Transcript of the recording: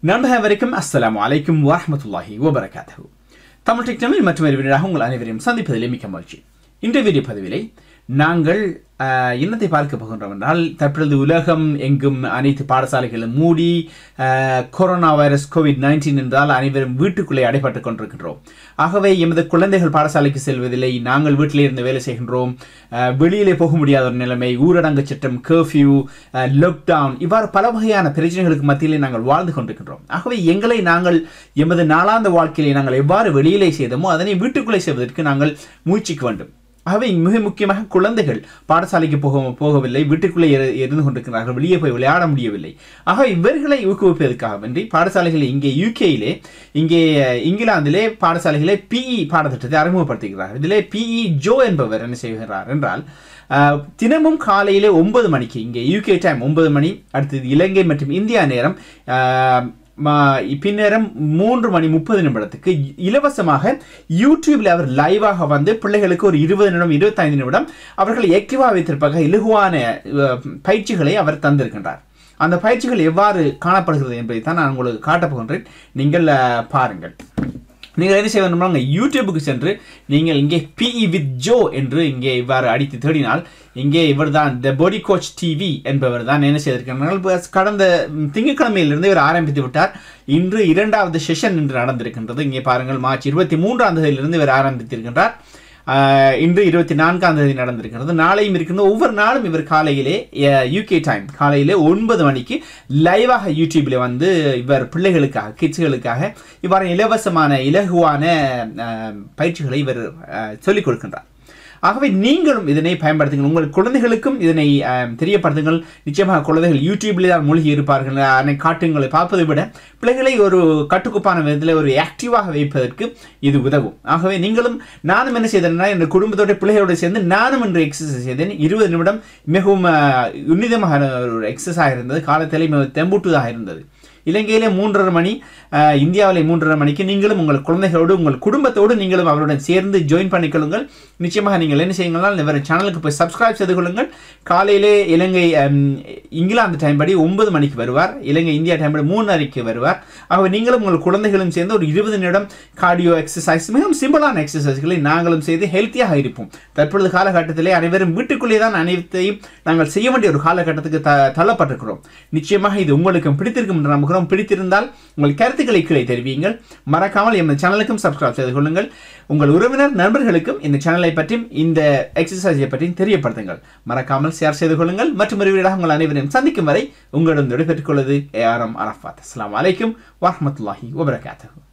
நண்பர்கள் வரைக்கும் அஸ்ஸலாமு அலைக்கும் வரஹ்மத்துல்லாஹி வபரகாத்தஹு தமிழ் டெக் தமிழ் மற்றும் அறிவியலாக உங்கள் அனைவரையும் சந்திப்பதிலே மிக்க மகிழ்ச்சி இன்றைய வீடியோ பதிவிலே நாங்கள் ஆஹ், என்னத்தை பார்க்க போகின்றோம் என்றால் தற்பொழுது உலகம் எங்கும் அனைத்து பாடசாலைகளும் மூடி ஆஹ், கொரோனா வைரஸ் கோவிட் நைன்டீன் என்றால் அனைவரும் வீட்டுக்குள்ளே அடைபட்டுக் கொண்டிருக்கின்றோம் ஆகவே எமது குழந்தைகள் பாடசாலைக்கு செல்வதில்லை நாங்கள் வீட்டிலே இருந்து வேலை செய்கின்றோம் ஆஹ், வெளியிலே போக முடியாத ஒரு நிலைமை ஊரடங்கு சட்டம் கர்ஃப்யூ லாக்டவுன் இவ்வாறு பல வகையான பிரச்சனைகளுக்கு மத்தியிலே நாங்கள் வாழ்ந்து கொண்டிருக்கின்றோம் ஆகவே எங்களை நாங்கள் எமது நாளாந்த வாழ்க்கையிலே நாங்கள் எவ்வாறு வெளியிலே செய்தோமோ அதனை வீட்டுக்குள்ளே செய்வதற்கு நாங்கள் முயற்சிக்க வேண்டும் ஆகவே மிக முக்கியமாக குழந்தைகள் பாடசாலைக்கு போக போகவில்லை வீட்டுக்குள்ளே இரு- இருந்து கொண்டிருக்கிறார்கள் வெளியே போய் விளையாட முடியவில்லை ஆக இவர்களை ஊக்குவிப்பதற்காக வேண்டி பாடசாலைகள் இங்கே யூகேயிலே இங்கே அஹ், இங்கிலாந்திலே பாடசாலைகளே பிஇ பாடத்திட்டத்தை அறிமுகப்படுத்துகிறார் இதிலே பிஇ ஜோ என்பவர் என்ன செய்கிறார் என்றால் அஹ், தினமும் காலையிலே ஒன்பது மணிக்கு இங்கே யூகே டைம் ஒன்பது மணி அடுத்தது இலங்கை மற்றும் இந்தியா நேரம் அஹ், ம- பின்னேரம் மூன்று மணி முப்பது நிமிடத்துக்கு இலவசமாக யூடியூப்ல அவர் லைவாக வந்து பிள்ளைகளுக்கு ஒரு இருபது நிமிடம் இருபத்தைந்து நிமிடம் அவர்களை ஆக்டிவாக வைத்திருப்பாக இலகுவான அஹ், பயிற்சிகளை அவர் தந்திருக்கின்றார் அந்த பயிற்சிகள் எவ்வாறு காணப்படுகிறது என்பதை தான் நான் உங்களுக்கு காட்டப் போகின்றேன் நீங்கள் அஹ், பாருங்கள் நீங்கள் என்ன செய்ய வேண்டும்னா உங்கள் யூடியூபுக்கு சென்று நீங்கள் இங்கே பிஇ வித் ஜோ என்று இங்கே இவ்வாறு அடித்து தேடினால் இங்கே இவர்தான் த பாடி கோச் டிவி என்பவர் தான் என்ன செய்திருக்கிறார்கள் இப்ப கடந்த ம், திங்கட்கிழமையிலிருந்து இவர் ஆரம்பித்து விட்டார் இன்று இரண்டாவது செஷன் இன்று நடந்திருக்கின்றது இங்கே பாருங்கள் மார்ச் இருபத்தி மூன்றாம் தேதியிலிருந்து இவர் ஆரம்பித்திருக்கின்றார் ஆஹ், இன்று இருபத்தி நான்காம் தேதி நடந்திருக்கிறது நாளையும் இருக்கின்ற ஒவ்வொரு நாளும் இவர் காலையிலே யூகே டைம் காலையிலே ஒன்பது மணிக்கு லைவாக யூடியூப்ல வந்து இவர் பிள்ளைகளுக்காக கிட்ஸ்களுக்காக இவ்வாறு இலவசமான இலகுவான ஆஹ், பயிற்சிகளை இவர் ஆஹ், சொல்லிக் கொடுக்கின்றார் ஆகவே நீங்களும் இதனை பயன்படுத்துங்கள் உங்கள் குழந்தைகளுக்கும் இதனை ஆஹ், தெரியப்படுத்துங்கள் நிச்சயமாக குழந்தைகள் யூடியூப்ல தான் மூழ்கி இருப்பார்கள் அதனை காட்டுங்களை பார்ப்பதை விட பிள்ளைகளை ஒரு கட்டுக்கோப்பான விதத்தில் ஒரு ஆக்டிவாக வைப்பதற்கு இது உதவும் ஆகவே நீங்களும் நானும் என்ன செய்தேன்னா என் குடும்பத்தோட பிள்ளைகளோடு சேர்ந்து நானும் இன்று எக்ஸசைஸ் செய்தேன் இருபது நிமிடம் மிகவும் ஆஹ், உன்னிதமாக ஒரு எக்ஸசைஸ் இருந்தது காலத்திலே மிகவும் தெம்பூட்டுதாக இருந்தது இலங்கையிலே மூன்றரை மணி ஆஹ், இந்தியாவிலே மூன்றரை மணிக்கு நீங்களும் உங்கள் குழந்தைகளோடு உங்கள் குடும்பத்தோடு நீங்களும் அவருடன் சேர்ந்து ஜாயின் பண்ணிக்கொள்ளுங்கள் நிச்சயமாக நீங்கள் என்ன செய்யுங்கள் இவர் சேனலுக்கு போய் சப்ஸ்கிரைப் செய்து கொள்ளுங்கள் காலையிலே இலங்கை ஹம், இங்கிலாந்து டைம் படி ஒன்பது மணிக்கு வருவார் இலங்கை இந்தியா டைம் படி மூணரைக்கு வருவார் ஆகவே நீங்களும் உங்கள் குழந்தைகளும் சேர்ந்து ஒரு இருபது நிமிடம் கார்டியோ எக்ஸசைஸ் மிகவும் சிம்பிளான எக்ஸசைஸ்களை நாங்களும் செய்து ஹெல்த்தியாக இருப்போம் தற்பொழுது காலகட்டத்திலே அனைவரும் வீட்டுக்குள்ளே தான் அனைத்தையும் நாங்கள் செய்ய வேண்டிய ஒரு காலகட்டத்துக்கு த தள்ளப்பட்டிருக்கிறோம் நிச்சயமாக இது உங்களுக்கும் பிடித்திருக்கும் என்று நம்புகிறோம் பிடித்திருந்தால் உங்கள் கருத்துக்களை கீழே தெரிவியுங்கள் மறக்காமல் எமது சேனலுக்கும் சப்ஸ்கிரைப் செய்து கொள்ளுங்கள் உங்கள் உறவினர் நண்பர்களுக்கும் இந்த சேனலை பற்றியும் இந்த எக்ஸசைஸை பற்றியும் தெரியப்படுத்துங்கள் மறக்காமல் ஷேர் செய்து கொள்ளுங்கள் மற்றும் ஒரு வீடாக உங்கள் அனைவரையும் சந்திக்கும் வரை உங்களிடம் விடைபெற்றுக் கொள்வது ஏஆர்எம் அரஃபாத் அஸ்ஸலாமு அலைக்கும் வரஹ்மத்துல்லாஹி வபரகாத்துஹு